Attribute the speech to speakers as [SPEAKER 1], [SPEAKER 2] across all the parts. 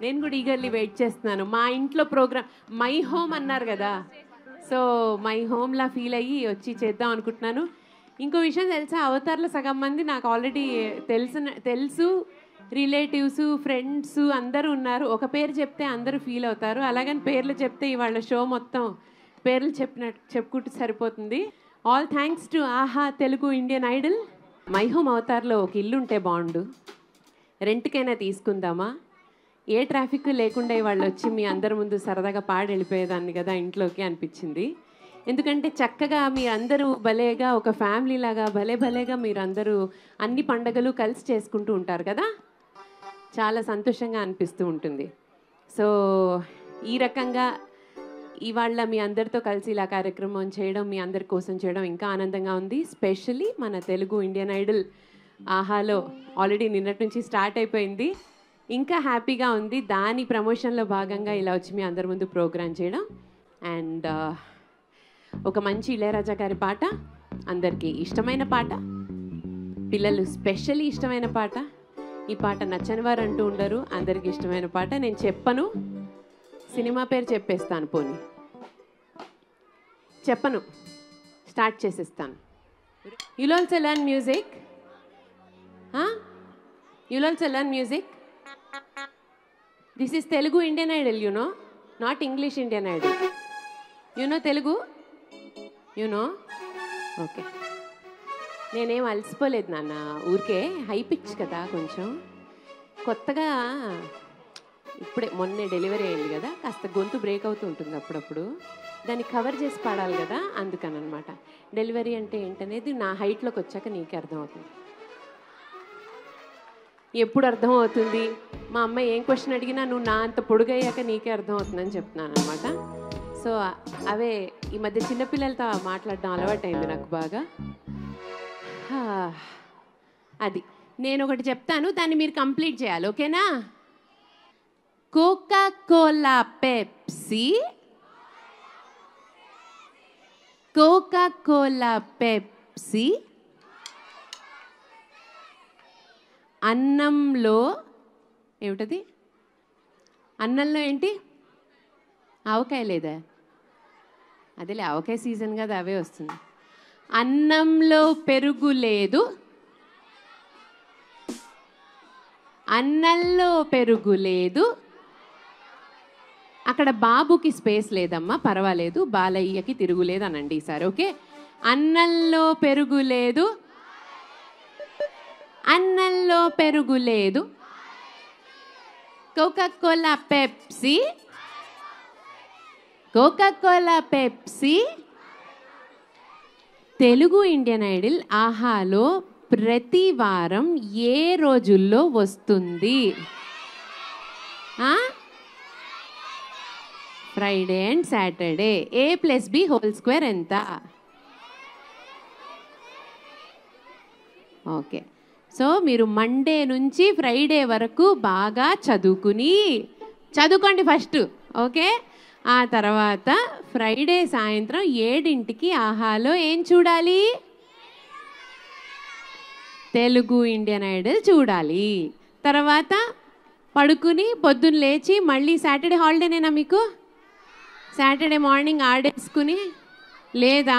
[SPEAKER 1] నేను కూడా eagerly wait చేస్తున్నాను మా ఇంట్లో ప్రోగ్రామ్ మై హోమ్ అన్నారు కదా సో మై హోమ్లా ఫీల్ అయ్యి వచ్చి చేద్దాం అనుకుంటున్నాను ఇంకో విషయం తెలుసా అవతార్లో సగం మంది నాకు ఆల్రెడీ తెలిసిన తెలుసు రిలేటివ్స్ ఫ్రెండ్స్ అందరూ ఉన్నారు ఒక పేరు చెప్తే అందరూ ఫీల్ అవుతారు అలాగని పేర్లు చెప్తే ఇవాళ షో మొత్తం పేర్లు చెప్పినట్టు చెప్పుకుంటూ సరిపోతుంది all thanks to Aha Telugu Indian Idol my home అవతార్లో ఒక ఇల్లు ఉంటే బాగుండు రెంట్కైనా తీసుకుందామా ఏ ట్రాఫిక్ లేకుండా వాళ్ళు వచ్చి మీ అందరి ముందు సరదాగా పాడి వెళ్ళిపోయేదాన్ని కదా ఇంట్లోకి అనిపించింది ఎందుకంటే చక్కగా మీరందరూ భలేగా ఒక ఫ్యామిలీ లాగా భలే భలేగా మీరందరూ అన్ని పండగలు కలిసి చేసుకుంటూ ఉంటారు కదా చాలా సంతోషంగా అనిపిస్తూ ఉంటుంది సో ఈ రకంగా ఇవాళ మీ అందరితో కలిసి ఇలా కార్యక్రమం చేయడం మీ అందరి కోసం చేయడం ఇంకా ఆనందంగా ఉంది స్పెషలీ మన తెలుగు ఇండియన్ ఐడల్ ఆహాలో ఆల్రెడీ నిన్నటి నుంచి స్టార్ట్ అయిపోయింది ఇంకా హ్యాపీగా ఉంది దాని ప్రమోషన్లో భాగంగా ఇలా వచ్చి మీ అందరి ముందు ప్రోగ్రామ్ చేయడం అండ్ ఒక మంచి ఇళయరాజా గారి పాట అందరికీ ఇష్టమైన పాట పిల్లలు స్పెషల్లీ ఇష్టమైన పాట ఈ పాట నచ్చని వారు అంటూ ఉండరు అందరికి ఇష్టమైన పాట నేను చెప్పను సినిమా పేరు చెప్పేస్తాను పోనీ చెప్పను స్టార్ట్ చేసేస్తాను you'll also learn music you'll also learn music this is Telugu Indian Idol you know not English Indian Idol you know Telugu you know okay నేనేం అలసిపోలేదు నాన్న ఊరికే హై పిచ్ కదా కొంచెం కొత్తగా ఇప్పుడే మొన్నే డెలివరీ అయింది కదా కాస్త గొంతు బ్రేక్ అవుతూ ఉంటుంది అప్పుడప్పుడు దాన్ని కవర్ చేసి పాడాలి కదా అందుకని అనమాట డెలివరీ అంటే ఏంటనేది నా హైట్లోకి వచ్చాక నీకే అర్థమవుతుంది ఎప్పుడు అర్థమవుతుంది మా అమ్మ ఏం క్వశ్చన్ అడిగినా నువ్వు నా అంత పొడుగయ్యాక నీకే అర్థమవుతుందని చెప్తున్నాను అనమాట సో అవే ఈ మధ్య చిన్నపిల్లలతో మాట్లాడడం అలవాటైంది నాకు బాగా హా, అది నేను ఒకటి చెప్తాను దాన్ని మీరు కంప్లీట్ చేయాలి ఓకేనా Coca Cola Pepsi Coca Cola Pepsi అన్నంలో ఏమిటది అన్నంలో ఏంటి ఆవకాయ లేదా అదేలే ఆవకాయ సీజన్ కదా అవే వస్తుంది అన్నంలో పెరుగు లేదు అన్నంలో పెరుగు లేదు అక్కడ బాబుకి స్పేస్ లేదమ్మా పర్వాలేదు బాలయ్యకి తిరుగులేదు అనండి ఈసారి ఓకే అన్నంలో పెరుగు లేదు అన్నంలో పెరుగు లేదు Coca Cola Pepsi Coca Cola Pepsi Telugu Indian Idol ఆహాలో ప్రతి వారం ఏ రోజుల్లో వస్తుంది Friday and Saturday A plus B whole square ఎంత ఓకే సో మీరు మండే నుంచి ఫ్రైడే వరకు బాగా చదువుకుని చదువుకోండి ఫస్ట్ ఓకే ఆ తర్వాత ఫ్రైడే సాయంత్రం ఏడింటికి ఆహాలో ఏం చూడాలి తెలుగు ఇండియన్ ఐడల్ చూడాలి తర్వాత పడుకుని పొద్దున్న లేచి మళ్ళీ సాటర్డే హాలిడేనేనా మీకు సాటర్డే మార్నింగ్ ఆడేసుకుని లేదా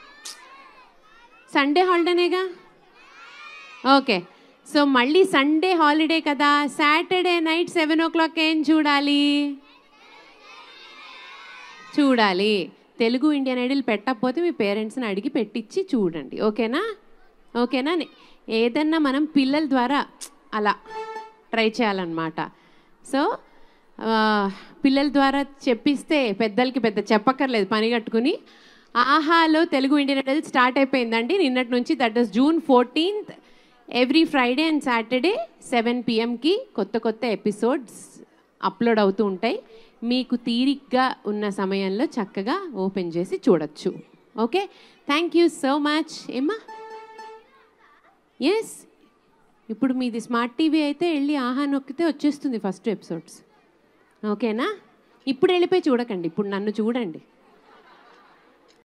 [SPEAKER 1] సండే హాలిడేనేగా ఓకే సో మళ్ళీ సండే హాలిడే కదా Saturday night seven o'clock ఏం చూడాలి చూడాలి తెలుగు ఇండియన్ ఐడల్ పెట్టకపోతే మీ పేరెంట్స్ని అడిగి పెట్టించి చూడండి ఓకేనా ఓకేనా నే- ఏదన్నా మనం పిల్లల ద్వారా అలా ట్రై చేయాలన్నమాట సో ఆ, పిల్లల ద్వారా చెప్పిస్తే పెద్దలకి పెద్ద చెప్పక్కర్లేదు పని కట్టుకుని ఆహాలో తెలుగు ఇండియన్ ఐడల్ స్టార్ట్ అయిపోయిందండి నిన్నటి నుంచి that is June fourteenth every Friday and Saturday seven పిఎంకి కొత్త కొత్త ఎపిసోడ్స్ అప్లోడ్ అవుతూ ఉంటాయి మీకు తీరిగ్గా ఉన్న సమయంలో చక్కగా ఓపెన్ చేసి చూడొచ్చు okay thank you so much ఏమ్మా ఎస్ ఇప్పుడు మీది స్మార్ట్ టీవీ అయితే వెళ్ళి ఆహా నొక్కితే వచ్చేస్తుంది ఫస్ట్ ఎపిసోడ్స్ ఓకేనా ఇప్పుడు వెళ్ళిపోయి చూడకండి ఇప్పుడు నన్ను చూడండి